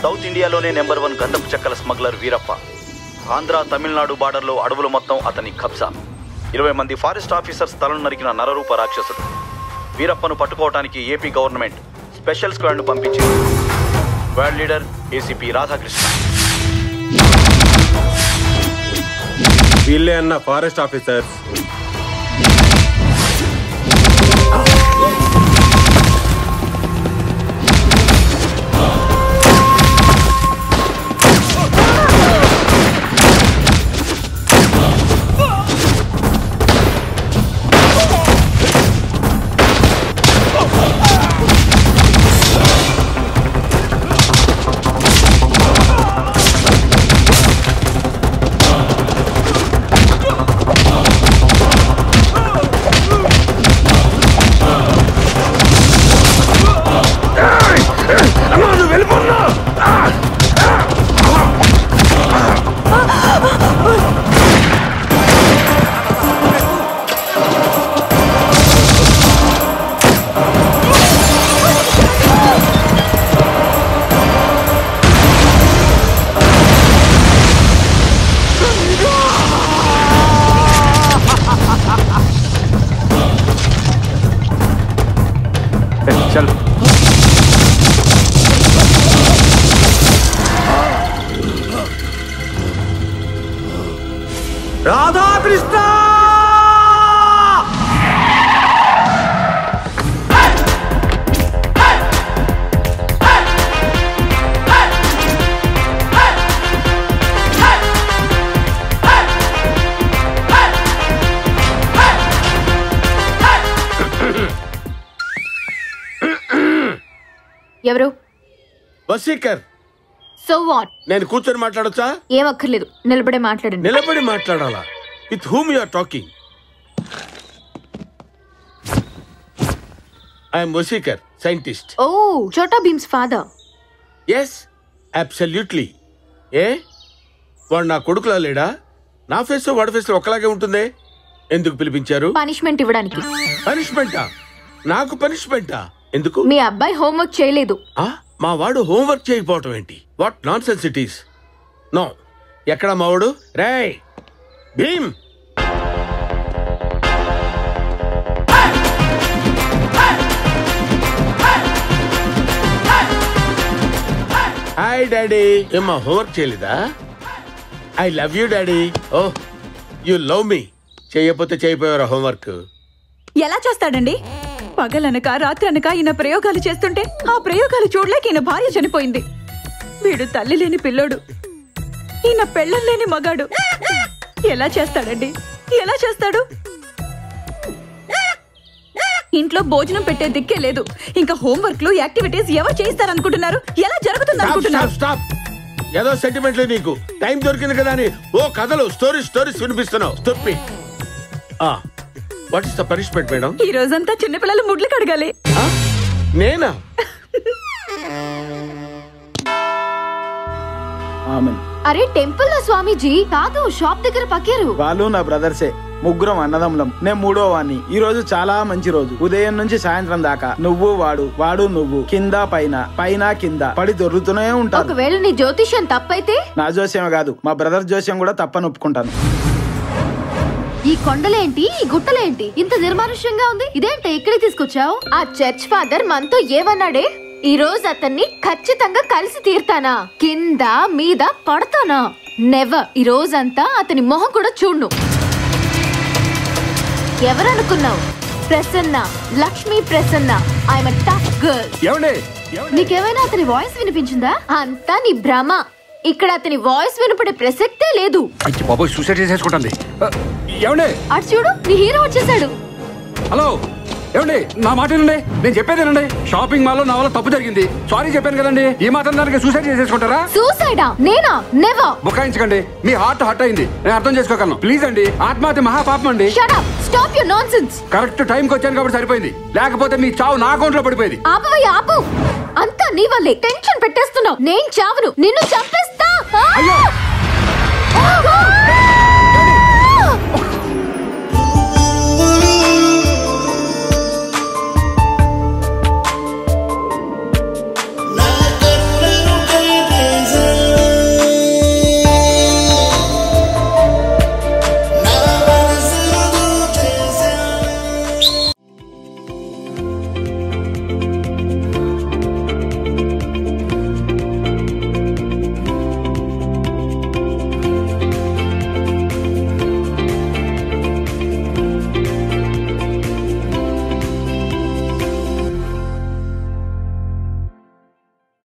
South ఇండియాలోనే number one గంధపు చెక్కల స్మగ్లర్ వీరప్ప ఆంధ్ర తమిళనాడు బార్డర్లో అడవులు మొత్తం అతని కబ్జా ఇరవై మంది ఫారెస్ట్ ఆఫీసర్స్ తలను నరికిన నరరూప రాక్షసుడు వీరప్పను పట్టుకోవటానికి ఏపీ గవర్నమెంట్ స్పెషల్ స్క్వాడ్ను పంపించింది స్క్వాడ్ లీడర్ ఏసీపీ రాధాకృష్ణ వీళ్ళే అన్న ఫారెస్ట్ ఆఫీసర్స్ చల్ రాధాకృష్ణ ఎవరు వసీకర్ సో వాట్ నేను కూర్చొని మాట్లాడొచ్చా ఏం అక్కర్లేదు నిలబడే మాట్లాడండి నిలబడి మాట్లాడాలా with whom you are talking I'm వసీకర్ scientist oh Chhota Bheem's father yes absolutely ఏ వాడు నా కొడుకులా లేడా నా ఫేస్ వాడి ఫేస్ ఒకలాగే ఉంటుందే ఎందుకు పిలిపించారు పనిష్మెంట్ ఇవ్వడానికి పనిష్మెంటా నాకు పనిష్మెంటా ఎందుకు మీ అబ్బాయి హోంవర్క్ చేయలేదు ఆ మా వాడు హోంవర్క్ చేయకపోవటం ఏంటి వాట్ నాన్ సెన్సిటీస్ నో ఎక్కడ మావాడు రే భీమ్ హాయ్ డాడీ ఏమ్మా హోంవర్క్ చేయలేదా I love you daddy oh you love me చేయకపోతే చేయపోయారా హోంవర్క్ ఎలా చేస్తాడండి పగలనక రాత్రి అనక ఈయన ప్రయోగాలు చేస్తుంటే ఆ ప్రయోగాలు చూడలేక ఈయన భార్య చనిపోయింది వీడు తల్లి లేని పిల్లోడు ఈయన పెళ్ళం లేని మగాడు ఎలా చేస్తాడండి ఎలా చేస్తాడు ఇంట్లో భోజనం పెట్టే దిక్కే లేదు ఇంకా హోంవర్క్లు యాక్టివిటీస్ ఎవరు చేయిస్తారనుకుంటున్నారు ఎలా జరుగుతుంది స్టాప్ అనుకుంటున్నారు స్టాప్ స్టాప్ ఏదో సెంటిమెంట్లు నీకు టైం దొరికింది కదా అని ఓ కథలు స్టోరీస్ స్టోరీస్ వినిపిస్తున్నావు స్టొప్పి what is the punishment madam ఈ రోజంతా చిన్నపిల్లలు ముడ్లు కడగాలి నేనా ఆమెన్ అరే టెంపుల్ లో స్వామీజీ కాదు షాప్ దగ్గర పక్కారు వాళ్ళు నా బ్రదర్సే ముగ్గురం అన్నదమ్ములం నేను మూడో వాణ్ణి ఈ రోజు చాలా మంచి రోజు ఉదయం నుంచి సాయంత్రం దాకా నువ్వు వాడు వాడు నువ్వు కింద పైన పైన కింద పడి దొరుకుతూనే ఉంటారు ఒకవేళ నీ జ్యోతిష్యం తప్పైతే నా జోస్యం కాదు మా బ్రదర్ జోస్యం కూడా తప్పని ఒప్పుకుంటాను ఈ కొండలేంటి ఈ గుట్టలేంటి ఇంత నిర్మానుష్యంగా ఉంది ఇదేంటి ఇక్కడికి తీసుకొచ్చావు ఆ చర్చ్ ఫాదర్ మనతో ఏమన్నాడే ఈ రోజు అతన్ని ఖచ్చితంగా కలిసి తీరుతానా కింద మీద పడతానా నెవర్ ఈ రోజంతా అతని మొహం కూడా చూడ్ను ఎవరనుకున్నావు Prasanna Lakshmi Prasanna I'm tough girl ఏమండి నీకేమైనా అతని వాయిస్ వినిపించిందా అంతా నీ భ్రమ ఇక్కడ అతని వాయిస్ వినపడే ప్రసక్తే లేదు అచ్చి బాబోయ్ సూసైడ్ చేసేసుకుంటుంది ఆ, ఏమండి అటు చూడు నీ హీరో వచ్చేసాడు హలో ఏమండి నా మాట వినండి నేను చెప్పేదేనండి షాపింగ్ మాల్ లో నా వల్ల తప్పు జరిగింది సారీ చెప్పాను కదండి ఈ మాత్రం దానికి సూసైడ్ చేసేసుకుంటారా సూసైడా నేనా నెవర్ బుకాయించకండి మీ హార్ట్ హట్ అయింది నేను అర్థం చేసుకోగలను ప్లీజ్ అండి ఆత్మహత్య మహాపాపం అండి shut up stop your nonsense correct టైంకి వచ్చాను కాబట్టి సరిపోయింది లేకపోతే మీ చావు నా అకౌంట్ లో పడిపోయేది ఆపవయ్య ఆపు అంతా నీ వల్లే టెన్షన్ పెట్టేస్తున్నావు నేను చావను నిన్ను చంపేస్తా ఆ! అయ్యో! ఆ! ఆ!